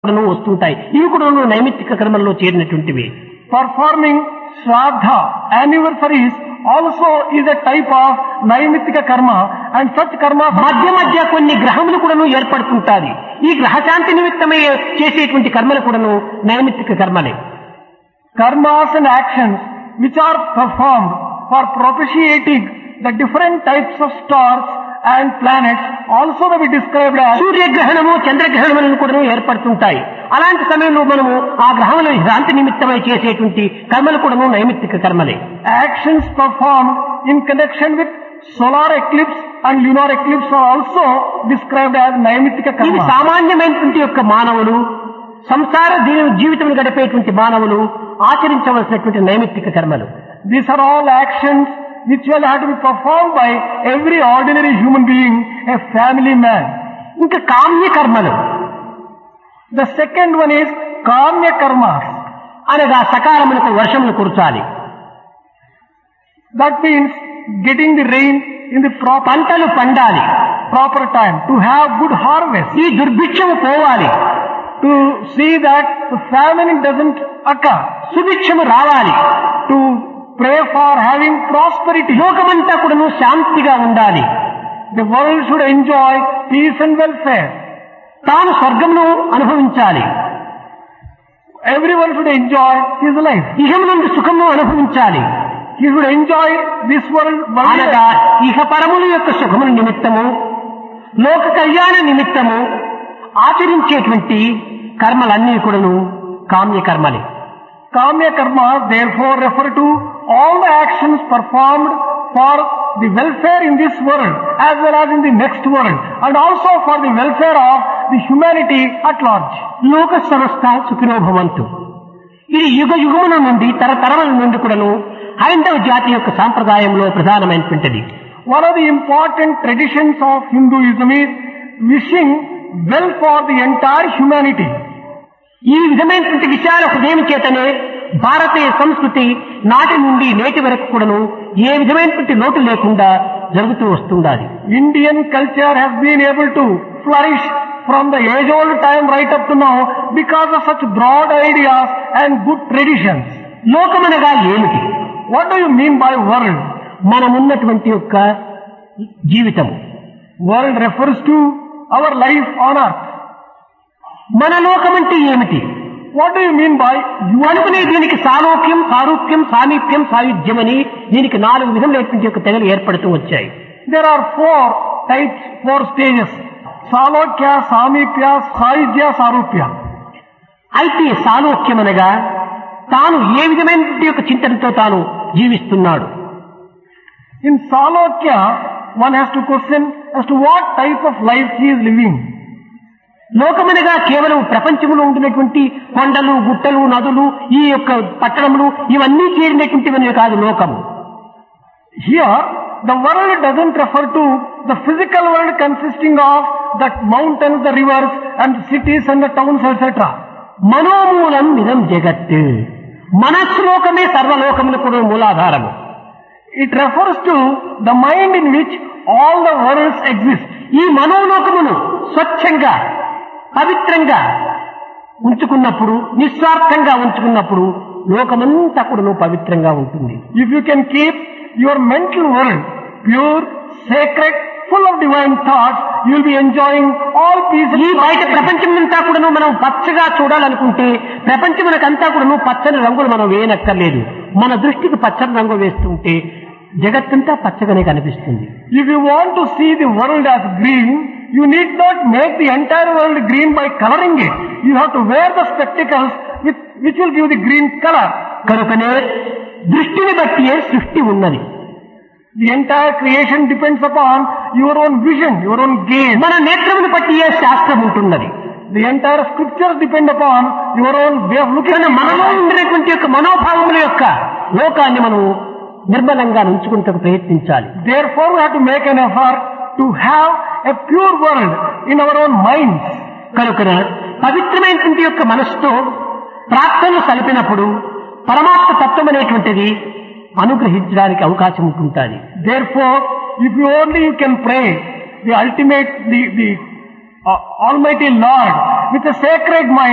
కూడాను వస్తుంటాయి ఇవి కూడా నైమిత్తిక కర్మల్లో చేరినటువంటివి Performing Shraddha anniversaries also is a type of Naimitika karma and such karma మధ్య మధ్య కొన్ని గ్రహములు కూడాను ఏర్పడుతుంటాయి ఈ గ్రహశాంతి నిమిత్తమై చేసేటువంటి కర్మలు కూడాను నైమిత్తిక కర్మలే karmas and actions which are performed for propitiating the different types of stars and planets also may be described as సూర్యగ్రహణము చంద్రగ్రహణములను కూడా ఏర్పడుతుంటాయి అలాంటి సమయంలో మనము ఆ గ్రహముల శాంతి నిమిత్తమై చేసేటువంటి కర్మలు కూడాను నైమిత్తిక కర్మలే actions performed in connection with solar eclipse and lunar eclipse are also described as Naimitika ఇది karma. సామాన్యమైనటువంటి యొక్క మానవులు సంసార దీని జీవితం గడిపేటువంటి మానవులు ఆచరించవలసినటువంటి నైమిత్తిక కర్మలు These are all actions which will have to be performed by every ordinary human being, a family man. ఇంకా కామ్య కర్మలు The second one is Kamya karmas. అనగా సకాలములకు వర్షములు కురచాలి That means getting the rain in the proper, పంటలు పండాలి proper time, to have good harvest, ఈ దుర్భిక్షము పోవాలి to see that the famine doesn't occur, సుభిక్షము రావాలి to pray for having prosperity. లోకమంతా కూడాను శాంతిగా ఉండాలి The world should enjoy peace and welfare. తాను స్వర్గమును అనుభవించాలి Everyone should enjoy his life. ఇహమునందు సుఖము అనుభవించాలి He should enjoy this world. అనగా ఇహ పరముల యొక్క సుఖముల నిమిత్తము లోక కళ్యాణ నిమిత్తము ఆచరించేటువంటి కర్మలన్నీ కూడాను కామ్య కర్మలే Kamya karma therefore refer to all the actions performed for the welfare in this world as well as in the next world and also for the welfare of the humanity at large. లోక సంస్థ సుఖినో భవంతు ఇది యుగ యుగముల నుండి తరతరముల నుండి కూడాను హైందవ జాతి యొక్క సాంప్రదాయంలో ప్రధానమైనటువంటిది One of the important traditions of Hinduism is wishing well for the entire humanity. ఈ విధమైనటువంటి విషయాల హృదయం చేతనే భారతీయ సంస్కృతి నాటి నుండి నేటి వరకు కూడాను ఏ విధమైనటువంటి లోటు లేకుండా జరుగుతూ వస్తుండాలి Indian culture has been able to flourish from the age old time right up to now because of such broad ideas and good traditions. లోకమనగా ఏమిటి What do you mean by world? మనమున్నటువంటి యొక్క జీవితము World refers to our life on earth. మన లోకం అంటే ఏమిటి What do you mean by అనుకునే దీనికి సాలోక్యం సారూప్యం సామీప్యం సాయుధ్యం అని దీనికి నాలుగు విధములైనటువంటి యొక్క తెగలు ఏర్పడుతూ వచ్చాయి There are four types, four stages. Salokya, Samipya, Sahidya, Sarupya. అయితే సాలోక్యం అనగా తాను ఏ విధమైనటువంటి యొక్క చింతనతో తాను జీవిస్తున్నాడు In Salokya, one has to question as to what type of life he is living. లోకమనగా కేవలం ప్రపంచంలో ఉంటున్నటువంటి కొండలు గుట్టలు నదులు ఈ యొక్క పట్టణములు ఇవన్నీ చేరినటువంటివన్నీ కాదు లోకము Here, the world doesn't refer to the physical world consisting of the mountains, the rivers, and the cities and the towns, etc. మనోమూలం ఇదం జగత్ మనస్సులోకమే సర్వలోకములు కూడా మూలాధారము It refers to the mind in which all the worlds exist. ఈ మనోలోకమును స్వచ్ఛంగా పవిత్రంగా ఉంచుకున్నప్పుడు నిస్వార్థంగా ఉంచుకున్నప్పుడు లోకమంతా కూడా పవిత్రంగా ఉంటుంది If you can keep your mental world pure, sacred, full of divine thoughts, you will be enjoying all peace and ఈ బయట prosperity. ప్రపంచమంతా కూడాను మనం పచ్చగా చూడాలనుకుంటే ప్రపంచమునకంతా కూడాను పచ్చని రంగులు మనం వేయనక్కర్లేదు మన దృష్టికి పచ్చని రంగు వేస్తుంటే జగత్తంతా పచ్చగానే కనిపిస్తుంది If you want to see the world as green, you need not make the entire world green by coloring it. You have to wear the spectacles with, which will give the green color. కనుకనే దృష్టిని బట్టియే సృష్టి ఉన్నది The entire creation depends upon your own vision, your own gaze. మన నేత్రమును బట్టియే శాస్త్రం ఉంటున్నది The entire scriptures depend upon your own way of looking కానీ at మనలో it. ఉండినటువంటి యొక్క మనోభావముల యొక్క లోకాన్ని మనం నిర్మలంగా ఉంచుకుంటకు ప్రయత్నించాలి Therefore, we have to make an effort to have a pure world in our own minds. కనుక పవిత్రమైనటువంటి యొక్క మనస్సుతో ప్రార్థనలు సలిపినప్పుడు పరమాత్మ తత్వం అనేటువంటిది అనుగ్రహించడానికి అవకాశం ఉంటుంటుంది Therefore, if you only you can pray the ultimate, the, the uh, Almighty Lord with a sacred mind,